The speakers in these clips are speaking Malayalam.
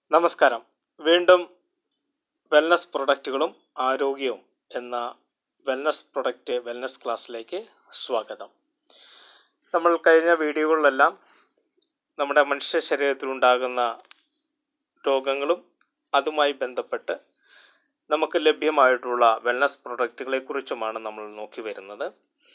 നമസ്കാരം വീണ്ടും വെൽനസ് പ്രൊഡക്റ്റുകളും ആരോഗ്യവും എന്ന വെൽനസ് പ്രൊഡക്റ്റ് വെൽനസ് ക്ലാസ്സിലേക്ക് സ്വാഗതം നമ്മൾ കഴിഞ്ഞ വീഡിയോകളിലെല്ലാം നമ്മുടെ മനുഷ്യ ശരീരത്തിലുണ്ടാകുന്ന രോഗങ്ങളും അതുമായി ബന്ധപ്പെട്ട് നമുക്ക് ലഭ്യമായിട്ടുള്ള വെൽനസ് പ്രൊഡക്റ്റുകളെക്കുറിച്ചുമാണ് നമ്മൾ നോക്കി വരുന്നത്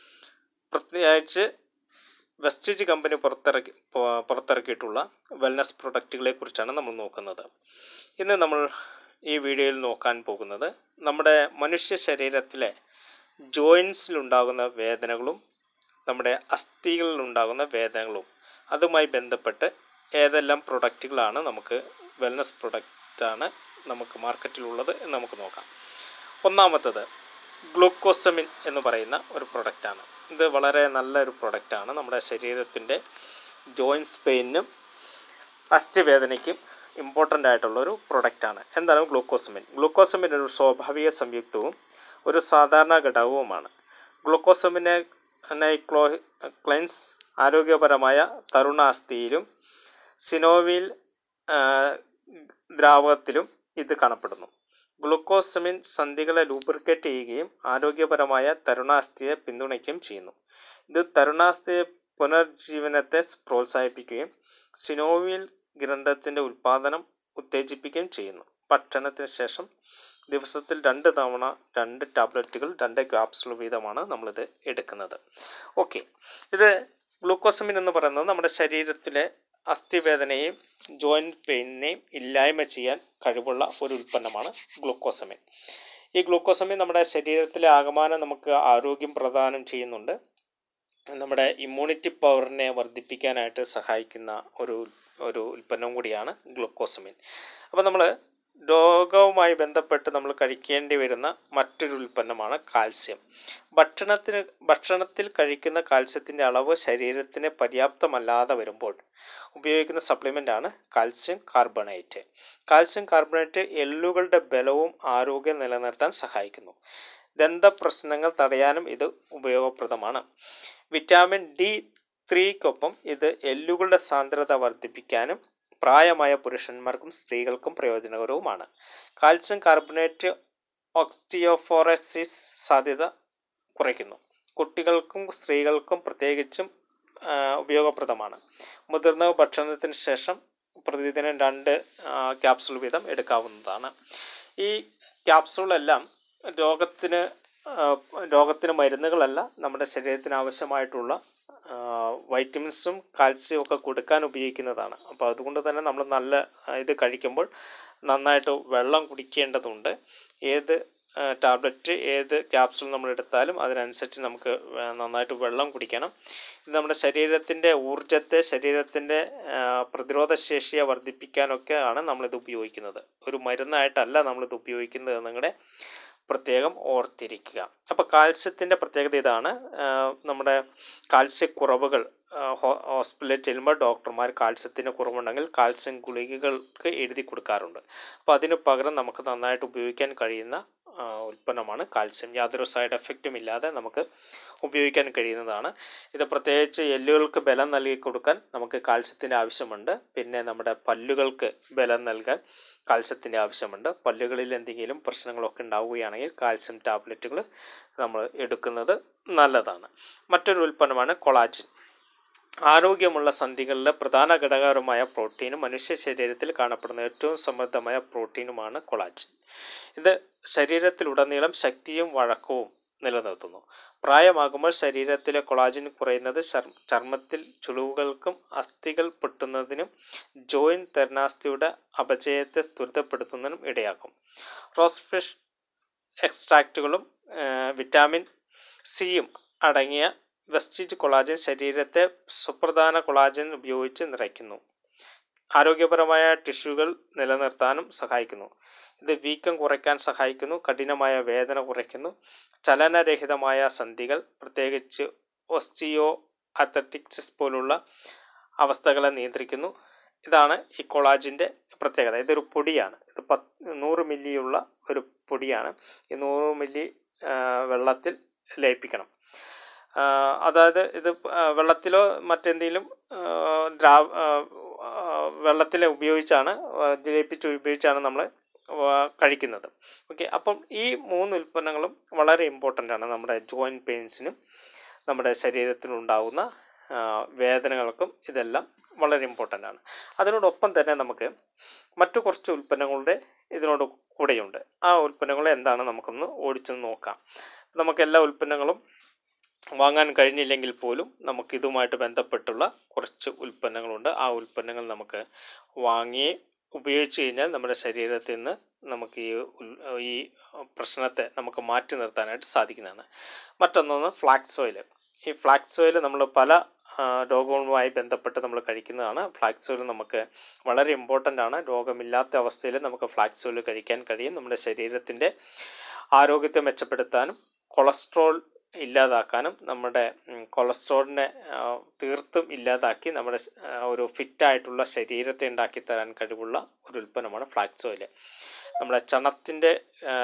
പ്രത്യേകിച്ച് വെസ്റ്റേജ് കമ്പനി പുറത്തിറക്കി പു- പുറത്തിറക്കിയിട്ടുള്ള വെൽനസ് പ്രൊഡക്റ്റുകളെ കുറിച്ചാണ് നമ്മൾ നോക്കുന്നത് ഇന്ന് നമ്മൾ ഈ വീഡിയോയിൽ നോക്കാൻ പോകുന്നത് നമ്മുടെ മനുഷ്യ ശരീരത്തിലെ ജോയിൻസിലുണ്ടാകുന്ന വേദനകളും നമ്മുടെ അസ്ഥികളിലുണ്ടാകുന്ന വേദനകളും അതുമായി ബന്ധപ്പെട്ട് ഏതെല്ലാം പ്രൊഡക്റ്റുകളാണ് നമുക്ക് വെൽനസ് പ്രൊഡക്റ്റാണ് നമുക്ക് മാർക്കറ്റിലുള്ളത് എന്ന് നമുക്ക് നോക്കാം ഒന്നാമത്തത് ഗ്ലൂക്കോസമിൻ എന്ന് പറയുന്ന ഒരു പ്രൊഡക്റ്റാണ് ഇത് വളരെ നല്ലൊരു പ്രൊഡക്റ്റാണ് നമ്മുടെ ശരീരത്തിൻ്റെ ജോയിൻസ് പെയിനും അസ്ഥിവേദനയ്ക്കും ഇമ്പോർട്ടൻ്റ് ആയിട്ടുള്ള ഒരു പ്രൊഡക്റ്റാണ് എന്താണ് ഗ്ലൂക്കോസമിൻ ഗ്ലൂക്കോസമിൻ ഒരു സ്വാഭാവിക സംയുക്തവും ഒരു സാധാരണ ഘടകവുമാണ് ഗ്ലൂക്കോസമിനെ നൈക്ലോ ക്ലൈൻസ് ആരോഗ്യപരമായ തരുണാസ്ഥിയിലും സിനോവിൽ ആ, ദ്രാവകത്തിലും ഇത് കാണപ്പെടുന്നു ഗ്ലൂക്കോസമിൻ സന്ധികളെ ലൂബ്രിക്കേറ്റ് ചെയ്യുകയും ആരോഗ്യപരമായ തരുണാസ്ഥിയെ പിന്തുണയ്ക്കുകയും ചെയ്യുന്നു ഇത് തരുണാസ്ഥിയെ പുനർജീവനത്തെ പ്രോത്സാഹിപ്പിക്കുകയും സിനോവിൽ ഗ്രന്ഥത്തിൻ്റെ ഉൽപ്പാദനം ഉത്തേജിപ്പിക്കുകയും ചെയ്യുന്നു ഭക്ഷണത്തിന് ശേഷം ദിവസത്തിൽ രണ്ട് തവണ രണ്ട് ടാബ്ലറ്റുകൾ രണ്ട് ക്യാപ്സുൾ വീതമാണ് നമ്മളിത് എടുക്കുന്നത് ഓക്കെ ഇത് ഗ്ലൂക്കോസമിൻ എന്ന് പറയുന്നത് നമ്മുടെ ശരീരത്തിലെ അസ്ഥിവേദനയും ജോയിൻറ്റ് പെയിനിനെയും ഇല്ലായ്മ ചെയ്യാൻ കഴിവുള്ള ഒരു ഉൽപ്പന്നമാണ് ഗ്ലൂക്കോസമിൻ ഈ ഗ്ലൂക്കോസമിൻ നമ്മുടെ ശരീരത്തിലെ ആകമാനം നമുക്ക് ആരോഗ്യം പ്രദാനം ചെയ്യുന്നുണ്ട് നമ്മുടെ ഇമ്മ്യൂണിറ്റി പവറിനെ വർദ്ധിപ്പിക്കാനായിട്ട് സഹായിക്കുന്ന ഒരു ഒരു ഉൽപ്പന്നം കൂടിയാണ് ഗ്ലൂക്കോസമിൻ അപ്പോൾ നമ്മൾ രോഗവുമായി ബന്ധപ്പെട്ട് നമ്മൾ കഴിക്കേണ്ടി വരുന്ന മറ്റൊരു ഉൽപ്പന്നമാണ് കാൽസ്യം ഭക്ഷണത്തിന് ഭക്ഷണത്തിൽ കഴിക്കുന്ന കാൽസ്യത്തിൻ്റെ അളവ് ശരീരത്തിന് പര്യാപ്തമല്ലാതെ വരുമ്പോൾ ഉപയോഗിക്കുന്ന സപ്ലിമെൻ്റ് ആണ് കാൽസ്യം കാർബണേറ്റ് കാൽസ്യം കാർബണേറ്റ് എല്ലുകളുടെ ബലവും ആരോഗ്യം നിലനിർത്താൻ സഹായിക്കുന്നു ദന്തപ്രശ്നങ്ങൾ തടയാനും ഇത് ഉപയോഗപ്രദമാണ് വിറ്റാമിൻ ഡി ത്രീക്കൊപ്പം ഇത് എല്ലുകളുടെ സാന്ദ്രത വർദ്ധിപ്പിക്കാനും പ്രായമായ പുരുഷന്മാർക്കും സ്ത്രീകൾക്കും പ്രയോജനകരവുമാണ് കാൽസ്യം കാർബണേറ്റ് ഓക്സിയോഫോറസിസ് സാധ്യത കുറയ്ക്കുന്നു കുട്ടികൾക്കും സ്ത്രീകൾക്കും പ്രത്യേകിച്ചും ആ, ഉപയോഗപ്രദമാണ് മുതിർന്ന ഭക്ഷണത്തിന് ശേഷം പ്രതിദിനം രണ്ട് ആ, ക്യാപ്സൂൾ വീതം എടുക്കാവുന്നതാണ് ഈ ക്യാപ്സൂളെല്ലാം രോഗത്തിന് ആ, രോഗത്തിന് മരുന്നുകളല്ല നമ്മുടെ ശരീരത്തിന് ആവശ്യമായിട്ടുള്ള ആ, വൈറ്റമിൻസും കാൽസ്യവും ഒക്കെ കൊടുക്കാൻ ഉപയോഗിക്കുന്നതാണ് അപ്പോൾ അതുകൊണ്ട് തന്നെ നമ്മൾ നല്ല ആ, ഇത് കഴിക്കുമ്പോൾ നന്നായിട്ട് വെള്ളം കുടിക്കേണ്ടതുണ്ട് ഏത് ആ, ടാബ്ലറ്റ് ഏത് ക്യാപ്സൂൾ നമ്മൾ എടുത്താലും അതിനനുസരിച്ച് നമുക്ക് വേ- നന്നായിട്ട് വെള്ളം കുടിക്കണം ഇത് നമ്മുടെ ശരീരത്തിൻ്റെ ഊർജത്തെ ശരീരത്തിൻ്റെ പ്രതിരോധ ശേഷിയെ വർദ്ധിപ്പിക്കാനൊക്കെ ആണ് നമ്മളിത് ഉപയോഗിക്കുന്നത് ഒരു മരുന്നായിട്ടല്ല നമ്മളിത് ഉപയോഗിക്കുന്നത് നിങ്ങളുടെ പ്രത്യേകം ഓർത്തിരിക്കുക അപ്പോൾ കാൽസ്യത്തിൻ്റെ പ്രത്യേകത ഇതാണ് ആ, നമ്മുടെ കാൽസ്യക്കുറവുകൾ ആ, ഹോ- ഹോസ്പിറ്റലിൽ ചെല്ലുമ്പോൾ ഡോക്ടർമാർ കാൽസ്യത്തിന് കുറവുണ്ടെങ്കിൽ കാൽസ്യം ഗുളികകൾക്ക് എഴുതി കൊടുക്കാറുണ്ട് അപ്പോൾ അതിന് പകരം നമുക്ക് നന്നായിട്ട് ഉപയോഗിക്കാൻ കഴിയുന്ന ആ, ഉൽപ്പന്നമാണ് കാൽസ്യം യാതൊരു സൈഡ് എഫക്റ്റും ഇല്ലാതെ നമുക്ക് ഉപയോഗിക്കാൻ കഴിയുന്നതാണ് ഇത് പ്രത്യേകിച്ച് എല്ലുകൾക്ക് ബലം നൽകി കൊടുക്കാൻ നമുക്ക് കാൽസ്യത്തിൻ്റെ ആവശ്യമുണ്ട് പിന്നെ നമ്മുടെ പല്ലുകൾക്ക് ബലം നൽകാൻ കാൽസ്യത്തിൻ്റെ ആവശ്യമുണ്ട് പല്ലുകളിൽ എന്തെങ്കിലും പ്രശ്നങ്ങളൊക്കെ ഉണ്ടാവുകയാണെങ്കിൽ കാൽസ്യം ടാബ്ലറ്റുകൾ നമ്മൾ എടുക്കുന്നത് നല്ലതാണ് മറ്റൊരു ഉൽപ്പന്നമാണ് കൊളാജിൻ ആരോഗ്യമുള്ള സന്ധികളിലെ പ്രധാന ഘടകകരമായ പ്രോട്ടീനും മനുഷ്യ ശരീരത്തിൽ കാണപ്പെടുന്ന ഏറ്റവും സമൃദ്ധമായ പ്രോട്ടീനുമാണ് കൊളാജിൻ ഇത് ശരീരത്തിലുടനീളം ശക്തിയും വഴക്കവും നിലനിർത്തുന്നു പ്രായമാകുമ്പോൾ ശരീരത്തിലെ കൊളാജിൻ കുറയുന്നത് ചർ- ചർമ്മത്തിൽ ചുളിവുകൾക്കും അസ്ഥികൾ പൊട്ടുന്നതിനും ജോയിൻ തെർനാസ്ഥിയുടെ അപചയത്തെ ത്വരിതപ്പെടുത്തുന്നതിനും ഇടയാക്കും റോസ് ഫിഷ് എക്സ്ട്രാക്റ്റുകളും ആ, വിറ്റാമിൻ സിയും അടങ്ങിയ വെസ്റ്റീജ് കൊളാജൻ ശരീരത്തെ സുപ്രധാന കൊളാജൻ ഉപയോഗിച്ച് നിറയ്ക്കുന്നു ആരോഗ്യപരമായ ടിഷ്യൂകൾ നിലനിർത്താനും സഹായിക്കുന്നു ഇത് വീക്കം കുറയ്ക്കാൻ സഹായിക്കുന്നു കഠിനമായ വേദന കുറയ്ക്കുന്നു ചലനരഹിതമായ സന്ധികൾ പ്രത്യേകിച്ച് ഓസ്റ്റിയോ അത്തറ്റിക്സിസ് പോലുള്ള അവസ്ഥകളെ നിയന്ത്രിക്കുന്നു ഇതാണ് ഈ കൊളാജിൻ്റെ പ്രത്യേകത ഇതൊരു പൊടിയാണ് ഇത് പത്ത് നൂറ് മില്ലിയുള്ള ഒരു പൊടിയാണ് ഈ നൂറ് മില്ലി ആ, വെള്ളത്തിൽ ലയിപ്പിക്കണം ആ, അതായത് ഇത് ആ, വെള്ളത്തിലോ മറ്റെന്തെങ്കിലും ആ, ദ്രാവ ആ, ആ, വെള്ളത്തിൽ ഉപയോഗിച്ചാണ് ആ, ജലിപ്പിച്ച് ഉപയോഗിച്ചാണ് നമ്മൾ കഴിക്കുന്നത് ഓക്കെ അപ്പം ഈ മൂന്ന് ഉൽപ്പന്നങ്ങളും വളരെ ഇമ്പോർട്ടൻ്റ് ആണ് നമ്മുടെ ജോയിൻറ്റ് പെയിൻസിനും നമ്മുടെ ശരീരത്തിനുണ്ടാകുന്ന ആ, വേദനകൾക്കും ഇതെല്ലാം വളരെ ഇമ്പോർട്ടൻ്റ് ആണ് അതിനോടൊപ്പം തന്നെ നമുക്ക് മറ്റു കുറച്ച് ഉൽപ്പന്നങ്ങളുടെ ഇതിനോട് കൂടെയുണ്ട് ആ ഉൽപ്പന്നങ്ങൾ എന്താണ് നമുക്കൊന്ന് ഓടിച്ചു നോക്കാം നമുക്ക് എല്ലാ ഉൽപ്പന്നങ്ങളും വാങ്ങാൻ കഴിഞ്ഞില്ലെങ്കിൽ പോലും നമുക്ക് ഇതുമായിട്ട് ബന്ധപ്പെട്ടുള്ള കുറച്ച് ഉൽപ്പന്നങ്ങളുണ്ട് ആ ഉൽപ്പന്നങ്ങൾ നമുക്ക് വാങ്ങി ഉപയോഗിച്ച് കഴിഞ്ഞാൽ നമ്മുടെ ശരീരത്തിൽ നിന്ന് നമുക്ക് ഈ ഉൽ- ഈ പ്രശ്നത്തെ നമുക്ക് മാറ്റി നിർത്താനായിട്ട് സാധിക്കുന്നതാണ് മറ്റൊന്നൊന്ന് ഫ്ലാക്സ് ഓയിൽ ഈ ഫ്ലാക്സ് ഓയിൽ നമ്മൾ പല ആ, രോഗങ്ങളുമായി ബന്ധപ്പെട്ട് നമ്മൾ കഴിക്കുന്നതാണ് ഫ്ലാക്സ് ഓയിൽ നമുക്ക് വളരെ ഇമ്പോർട്ടൻ്റ് ആണ് രോഗമില്ലാത്ത അവസ്ഥയിൽ നമുക്ക് ഫ്ലാക്സ് ഓയിൽ കഴിക്കാൻ കഴിയും നമ്മുടെ ശരീരത്തിൻ്റെ ആരോഗ്യത്തെ മെച്ചപ്പെടുത്താനും കൊളസ്ട്രോൾ ഇല്ലാതാക്കാനും നമ്മുടെ ഉം, കൊളസ്ട്രോളിനെ ആ, തീർത്തും ഇല്ലാതാക്കി നമ്മുടെ സ്- ആ, ഒരു ഫിറ്റായിട്ടുള്ള ശരീരത്തെ ഉണ്ടാക്കി തരാൻ കഴിവുള്ള ഒരു ഉൽപ്പന്നമാണ് ഫ്ലാക്സ് ഓയിൽ നമ്മുടെ ചണത്തിൻ്റെ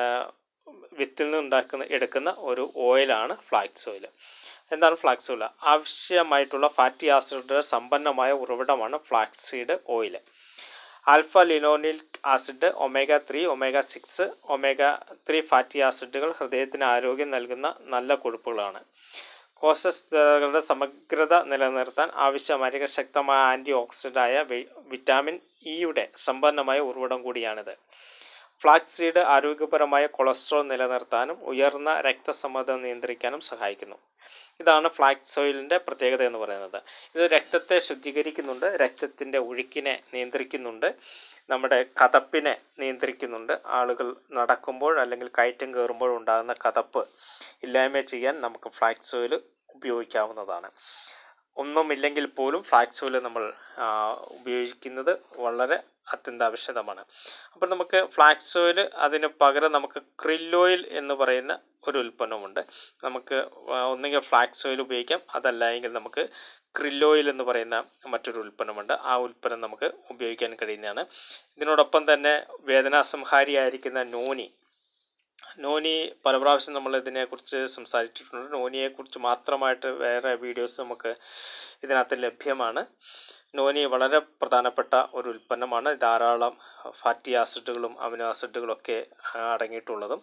വിത്തിൽ നിന്ന് ഉണ്ടാക്കുന്ന എടുക്കുന്ന ഒരു ഓയിലാണ് ഫ്ലാക്സ് ഓയിൽ എന്താണ് ഫ്ലാക്സ് ഓയിൽ ആവശ്യമായിട്ടുള്ള ഫാറ്റി ആസിഡ് സമ്പന്നമായ ഉറവിടമാണ് flax seed oil alpha linolenic acid omega three omega six omega three fatty ആസിഡുകൾ ഹൃദയത്തിന് ആരോഗ്യം നൽകുന്ന നല്ല കൊഴുപ്പുകളാണ് കോശസ്ഥിരതകളുടെ സമഗ്രത നിലനിർത്താൻ ആവശ്യമായ ശക്തമായ ആൻറ്റി ഓക്സിഡായ വി- വിറ്റാമിൻ ഇയുടെ സമ്പന്നമായ ഉറവിടം കൂടിയാണിത് ഫ്ലാക്സ് സീഡ് ആരോഗ്യപരമായ കൊളസ്ട്രോൾ നിലനിർത്താനും ഉയർന്ന രക്തസമ്മർദ്ദം നിയന്ത്രിക്കാനും സഹായിക്കുന്നു ഇതാണ് ഫ്ലാക്സ് ഓയിലിൻ്റെ പ്രത്യേകത എന്ന് പറയുന്നത് ഇത് രക്തത്തെ ശുദ്ധീകരിക്കുന്നുണ്ട് രക്തത്തിൻ്റെ ഒഴുക്കിനെ നിയന്ത്രിക്കുന്നുണ്ട് നമ്മുടെ കതപ്പിനെ നിയന്ത്രിക്കുന്നുണ്ട് ആളുകൾ നടക്കുമ്പോൾ അല്ലെങ്കിൽ കയറ്റം കയറുമ്പോൾ ഉണ്ടാകുന്ന കതപ്പ് ഇല്ലായ്മ ചെയ്യാൻ നമുക്ക് ഫ്ലാക്സ് ഓയിൽ ഉപയോഗിക്കാവുന്നതാണ് ഒന്നുമില്ലെങ്കിൽ പോലും ഫ്ലാക്സ് ഓയിൽ നമ്മൾ ആ, ഉപയോഗിക്കുന്നത് വളരെ അത്യന്താപേക്ഷിതമാണ് അപ്പോൾ നമുക്ക് ഫ്ലാക്സ് ഓയിൽ അതിന് പകരം നമുക്ക് krill ഓയിൽ എന്ന് പറയുന്ന ഒരു ഉൽപ്പന്നമുണ്ട് നമുക്ക് ആ, ഒന്നുകിൽ ഫ്ലാക്സ് ഓയിൽ ഉപയോഗിക്കാം അതല്ല എങ്കിൽ നമുക്ക് krill ഓയിൽ എന്ന് പറയുന്ന മറ്റൊരു ഉൽപ്പന്നമുണ്ട് ആ ഉൽപ്പന്നം നമുക്ക് ഉപയോഗിക്കാൻ കഴിയുന്നതാണ് ഇതിനോടൊപ്പം തന്നെ വേദനാസംഹാരിയായിരിക്കുന്ന നോനി നോനി പല പ്രാവശ്യം നമ്മൾ ഇതിനെക്കുറിച്ച് സംസാരിച്ചിട്ടുണ്ട് നോനിയെക്കുറിച്ച് മാത്രമായിട്ട് വേറെ വീഡിയോസ് നമുക്ക് ഇതിനകത്ത് ലഭ്യമാണ് നോനി വളരെ പ്രധാനപ്പെട്ട ഒരു ഉൽപ്പന്നമാണ് ധാരാളം ഫാറ്റി ആസിഡുകളും അമിനോ ആസിഡുകളൊക്കെ ആ, അടങ്ങിയിട്ടുള്ളതും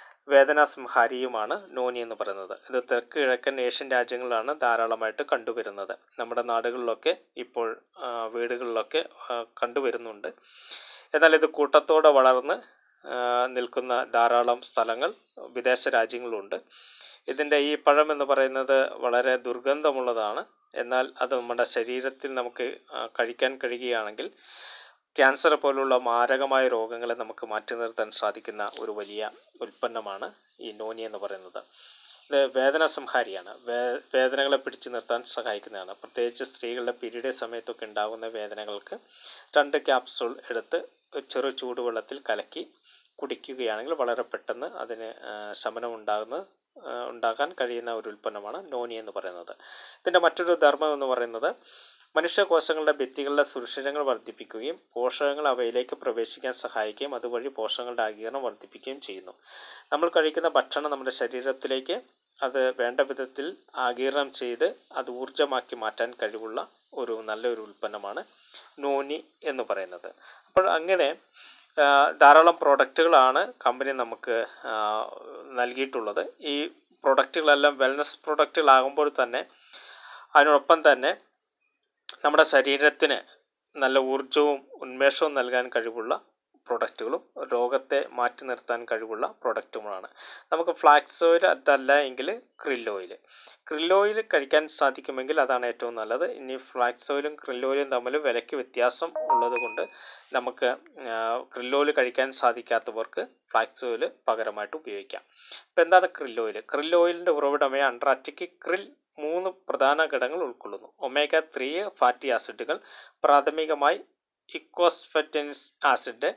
വേദനാസംഹാരിയുമാണ് നോനി എന്ന് പറയുന്നത് ഇത് തെക്ക് കിഴക്കൻ ഏഷ്യൻ രാജ്യങ്ങളിലാണ് ധാരാളമായിട്ട് കണ്ടുവരുന്നത് നമ്മുടെ നാടുകളിലൊക്കെ ഇപ്പോൾ ആ, വീടുകളിലൊക്കെ ആ, കണ്ടുവരുന്നുണ്ട് എന്നാൽ ഇത് കൂട്ടത്തോടെ വളർന്ന് ആ, നിൽക്കുന്ന ധാരാളം സ്ഥലങ്ങൾ വിദേശ രാജ്യങ്ങളുണ്ട് ഇതിൻ്റെ ഈ പഴം എന്ന് പറയുന്നത് വളരെ ദുർഗന്ധമുള്ളതാണ് എന്നാൽ അത് നമ്മുടെ ശരീരത്തിൽ നമുക്ക് ആ, കഴിക്കാൻ കഴിയുകയാണെങ്കിൽ ക്യാൻസർ പോലുള്ള മാരകമായ രോഗങ്ങളെ നമുക്ക് മാറ്റി നിർത്താൻ സാധിക്കുന്ന ഒരു വലിയ ഉൽപ്പന്നമാണ് ഈ നോനി എന്ന് പറയുന്നത് ഇത് വേദന സംഹാരിയാണ് വേ വേദനകളെ പിടിച്ചു നിർത്താൻ സഹായിക്കുന്നതാണ് പ്രത്യേകിച്ച് സ്ത്രീകളുടെ പീരീഡ് സമയത്തൊക്കെ ഉണ്ടാകുന്ന വേദനകൾക്ക് രണ്ട് ക്യാപ്സൂൾ എടുത്ത് ചെറു ചൂടുവെള്ളത്തിൽ കലക്കി കുടിക്കുകയാണെങ്കിൽ വളരെ പെട്ടെന്ന് അതിന് ആ, ശമനം ഉണ്ടാകുന്ന ആ, ഉണ്ടാക്കാൻ കഴിയുന്ന ഒരു ഉൽപ്പന്നമാണ് നോനി എന്ന് പറയുന്നത് ഇതിൻ്റെ മറ്റൊരു ധർമ്മം എന്ന് പറയുന്നത് മനുഷ്യകോശങ്ങളുടെ ഭിത്തികളിലെ സുരക്ഷിതങ്ങൾ വർദ്ധിപ്പിക്കുകയും പോഷകങ്ങൾ അവയിലേക്ക് പ്രവേശിക്കാൻ സഹായിക്കുകയും അതുവഴി പോഷകങ്ങളുടെ ആഗീരണം വർദ്ധിപ്പിക്കുകയും ചെയ്യുന്നു നമ്മൾ കഴിക്കുന്ന ഭക്ഷണം നമ്മുടെ ശരീരത്തിലേക്ക് അത് വേണ്ട വിധത്തിൽ ആഗീരണം ചെയ്ത് അത് ഊർജ്ജമാക്കി മാറ്റാൻ കഴിവുള്ള ഒരു നല്ലൊരു ഉൽപ്പന്നമാണ് നോനി എന്ന് പറയുന്നത് അപ്പോൾ അങ്ങനെ ആ, ധാരാളം പ്രോഡക്റ്റുകളാണ് കമ്പനി നമുക്ക് ആ, നൽകിയിട്ടുള്ളത് ഈ പ്രൊഡക്റ്റുകളെല്ലാം വെൽനസ് പ്രൊഡക്റ്റുകളാകുമ്പോൾ തന്നെ അതിനോടൊപ്പം തന്നെ നമ്മുടെ ശരീരത്തിന് നല്ല ഊർജവും ഉന്മേഷവും നൽകാൻ കഴിവുള്ള പ്രൊഡക്റ്റുകളും രോഗത്തെ മാറ്റി നിർത്താൻ കഴിവുള്ള പ്രൊഡക്റ്റുകളാണ് നമുക്ക് ഫ്ലാക്സ് ഓയിൽ അതല്ല എങ്കിൽ ക്രിൽ ഓയിൽ ക്രിൽ ഓയിൽ കഴിക്കാൻ സാധിക്കുമെങ്കിൽ അതാണ് ഏറ്റവും നല്ലത് ഇനി ഫ്ലാക്സ് ഓയിലും ക്രിൽ ഓയിലും തമ്മിൽ വിലയ്ക്ക് വ്യത്യാസം ഉള്ളത് കൊണ്ട് നമുക്ക് ക്രിൽ ഓയിൽ കഴിക്കാൻ സാധിക്കാത്തവർക്ക് ഫ്ലാക്സ് ഓയിൽ പകരമായിട്ട് ഉപയോഗിക്കാം ഇപ്പം എന്താണ് ക്രിൽ ഓയിൽ ക്രിൽ ഓയിലിൻ്റെ ഉറവിടമായ അൺട്രാറ്റിക് ക്രിൽ മൂന്ന് പ്രധാന ഘടകങ്ങൾ ഉൾക്കൊള്ളുന്നു ഒമേഗ ത്രീ ഫാറ്റി ആസിഡുകൾ പ്രാഥമികമായി ഇക്കോസ്ഫെറ്റിൻസ് ആസിഡ്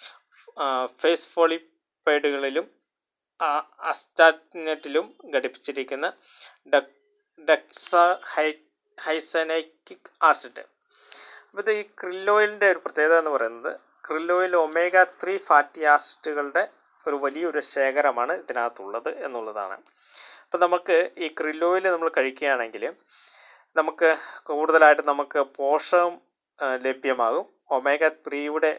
ഫേസ് ഫോളിപ്പൈഡുകളിലും അസ്റ്റാറ്റിനറ്റിലും ഘടിപ്പിച്ചിരിക്കുന്ന ഡക് ഡക്സ ഹൈ ഹൈസനൈക്കിക് ആസിഡ് അപ്പോൾ ഇത് ഈ ക്രില്ലോയിലിൻ്റെ ഒരു പ്രത്യേകത എന്ന് പറയുന്നത് ക്രില്ലോയിൽ ഒമേഗ ത്രീ ഫാറ്റി ആസിഡുകളുടെ ഒരു വലിയൊരു ശേഖരമാണ് ഇതിനകത്തുള്ളത് എന്നുള്ളതാണ് അപ്പോൾ നമുക്ക് ഈ ക്രില്ലോയിൽ നമ്മൾ കഴിക്കുകയാണെങ്കിൽ നമുക്ക് കൂടുതലായിട്ട് നമുക്ക് പോഷകം ആ, ലഭ്യമാകും ഒമേഗ ത്രീയുടെ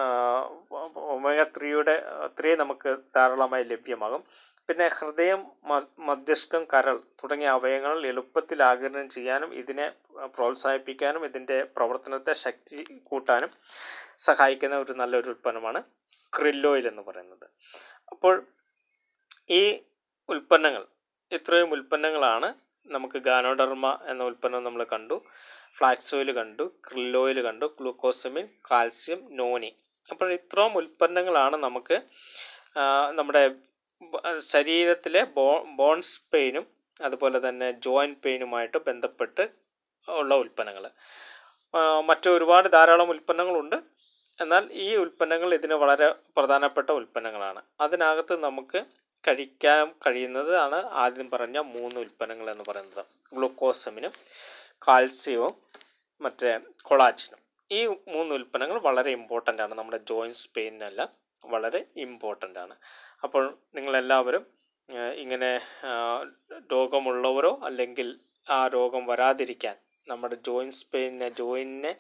ഒമേഗ ത്രീയുടെ ത്രീ നമുക്ക് ധാരാളമായി ലഭ്യമാകും പിന്നെ ഹൃദയം മ- മസ്തിഷ്കം കരൾ തുടങ്ങിയ അവയവങ്ങൾ എളുപ്പത്തിൽ ആഗിരണം ചെയ്യാനും ഇതിനെ പ്രോത്സാഹിപ്പിക്കാനും ഇതിൻ്റെ പ്രവർത്തനത്തെ ശക്തി കൂട്ടാനും സഹായിക്കുന്ന ഒരു നല്ലൊരു ഉൽപ്പന്നമാണ് ക്രിൽ ഓയിൽ എന്ന് പറയുന്നത് അപ്പോൾ ഈ ഉൽപ്പന്നങ്ങൾ ഇത്രയും ഉൽപ്പന്നങ്ങളാണ് നമുക്ക് ഗാനോഡർമ എന്ന ഉൽപ്പന്നം നമ്മൾ കണ്ടു ഫ്ലാക്സ് ഓയിൽ കണ്ടു ക്രിൽ ഓയിൽ കണ്ടു ഗ്ലൂക്കോസമിൻ കാൽസ്യം നോനി അപ്പോൾ ഇത്രയും ഉൽപ്പന്നങ്ങളാണ് നമുക്ക് ആ, നമ്മുടെ ബ- ശരീരത്തിലെ ബോ ബോൺസ് പെയിനും അതുപോലെ തന്നെ ജോയിൻറ്റ് പെയിനുമായിട്ട് ബന്ധപ്പെട്ട് ഉള്ള ഉൽപ്പന്നങ്ങൾ മറ്റു ഒരുപാട് ധാരാളം ഉൽപ്പന്നങ്ങളുണ്ട് എന്നാൽ ഈ ഉൽപ്പന്നങ്ങൾ ഇതിന് വളരെ പ്രധാനപ്പെട്ട ഉൽപ്പന്നങ്ങളാണ് അതിനകത്ത് നമുക്ക് കഴിക്കാൻ കഴിയുന്നത് ആണ് ആദ്യം പറഞ്ഞ മൂന്ന് ഉൽപ്പന്നങ്ങൾ എന്ന് പറയുന്നത് ഗ്ലൂക്കോസമിനും കാൽസ്യവും മറ്റേ കൊളാജിനും ഈ മൂന്ന് ഉൽപ്പന്നങ്ങൾ വളരെ ഇമ്പോർട്ടൻ്റ് ആണ് നമ്മുടെ ജോയിൻസ് പെയിനെല്ലാം വളരെ ഇമ്പോർട്ടൻ്റ് ആണ് അപ്പോൾ നിങ്ങളെല്ലാവരും ആ, ഇങ്ങനെ ആ, രോഗമുള്ളവരോ അല്ലെങ്കിൽ ആ രോഗം വരാതിരിക്കാൻ നമ്മുടെ ജോയിൻസ് പെയിനെ ജോയിനെ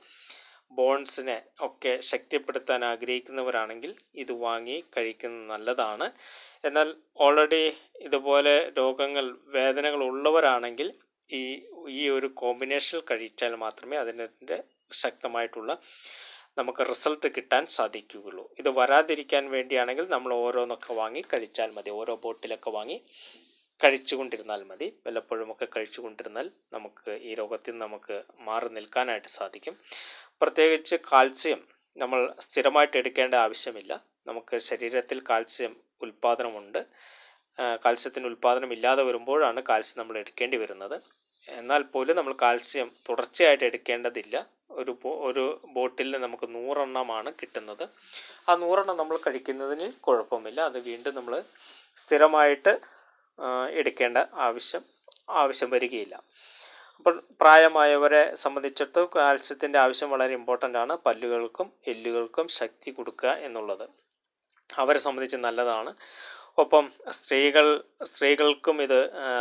ബോൺസിനെ ഒക്കെ ശക്തിപ്പെടുത്താൻ ആഗ്രഹിക്കുന്നവരാണെങ്കിൽ ഇത് വാങ്ങി കഴിക്കുന്നത് നല്ലതാണ് എന്നാൽ ഓൾറെഡി ഇതുപോലെ രോഗങ്ങൾ വേദനകൾ ഉള്ളവരാണെങ്കിൽ ഈ ഈ ഒരു കോമ്പിനേഷൻ കഴിച്ചാൽ മാത്രമേ അതിൻ്റെ ശക്തമായിട്ടുള്ള നമുക്ക് റിസൾട്ട് കിട്ടാൻ സാധിക്കുകയുള്ളൂ ഇത് വരാതിരിക്കാൻ വേണ്ടിയാണെങ്കിൽ നമ്മൾ ഓരോന്നൊക്കെ വാങ്ങി കഴിച്ചാൽ മതി ഓരോ ബോട്ടിലൊക്കെ വാങ്ങി കഴിച്ചുകൊണ്ടിരുന്നാൽ മതി വല്ലപ്പോഴുമൊക്കെ കഴിച്ചുകൊണ്ടിരുന്നാൽ നമുക്ക് ഈ രോഗത്തിൽ നിന്ന് നമുക്ക് മാറി നിൽക്കാനായിട്ട് സാധിക്കും പ്രത്യേകിച്ച് കാൽസ്യം നമ്മൾ സ്ഥിരമായിട്ട് എടുക്കേണ്ട ആവശ്യമില്ല നമുക്ക് ശരീരത്തിൽ കാൽസ്യം ഉൽപ്പാദനമുണ്ട് ആ, കാൽസ്യത്തിന് ഉൽപ്പാദനം ഇല്ലാതെ വരുമ്പോഴാണ് കാൽസ്യം നമ്മൾ എടുക്കേണ്ടി വരുന്നത് എന്നാൽ പോലും നമ്മൾ കാൽസ്യം തുടർച്ചയായിട്ട് എടുക്കേണ്ടതില്ല ഒരു ബോ- ഒരു ബോട്ടിലിന് നമുക്ക് നൂറെണ്ണമാണ് കിട്ടുന്നത് ആ നൂറെണ്ണം നമ്മൾ കഴിക്കുന്നതിന് കുഴപ്പമില്ല അത് വീണ്ടും നമ്മൾ സ്ഥിരമായിട്ട് ആ, എടുക്കേണ്ട ആവശ്യം ആവശ്യം വരികയില്ല അപ്പോൾ പ്രായമായവരെ സംബന്ധിച്ചിടത്തോളം കാൽസ്യത്തിൻ്റെ ആവശ്യം വളരെ ഇമ്പോർട്ടൻ്റ് ആണ് പല്ലുകൾക്കും എല്ലുകൾക്കും ശക്തി കൊടുക്കുക എന്നുള്ളത് അവരെ സംബന്ധിച്ച് നല്ലതാണ് ഒപ്പം സ്ത്രീകൾ സ്ത്രീകൾക്കും ഇത്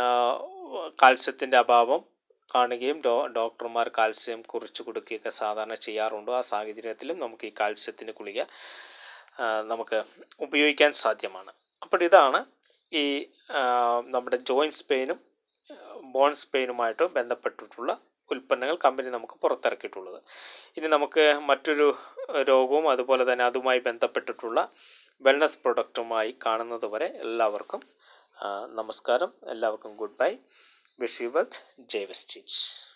കാൽസ്യത്തിൻ്റെ അഭാവം കാണുകയും ഡോ ഡോക്ടർമാർ കാൽസ്യം കുറിച്ച് കൊടുക്കുകയൊക്കെ സാധാരണ ചെയ്യാറുണ്ട് ആ സാഹചര്യത്തിലും നമുക്ക് ഈ കാൽസ്യത്തിന് ഗുളിക ആ, നമുക്ക് ഉപയോഗിക്കാൻ സാധ്യമാണ് അപ്പോൾ ഇതാണ് ഈ ആ, നമ്മുടെ ജോയിൻസ് പെയിനും ബോൺസ് പെയിനുമായിട്ട് ബന്ധപ്പെട്ടിട്ടുള്ള ഉൽപ്പന്നങ്ങൾ കമ്പനി നമുക്ക് പുറത്തിറക്കിയിട്ടുള്ളത് ഇനി നമുക്ക് മറ്റൊരു രോഗവും അതുപോലെ തന്നെ അതുമായി ബന്ധപ്പെട്ടിട്ടുള്ള വെൽനസ് പ്രൊഡക്റ്റുമായി കാണുന്നത് വരെ എല്ലാവർക്കും ആ, നമസ്കാരം എല്ലാവർക്കും good bye wish you wealth ജയ് വെസ്റ്റീജ്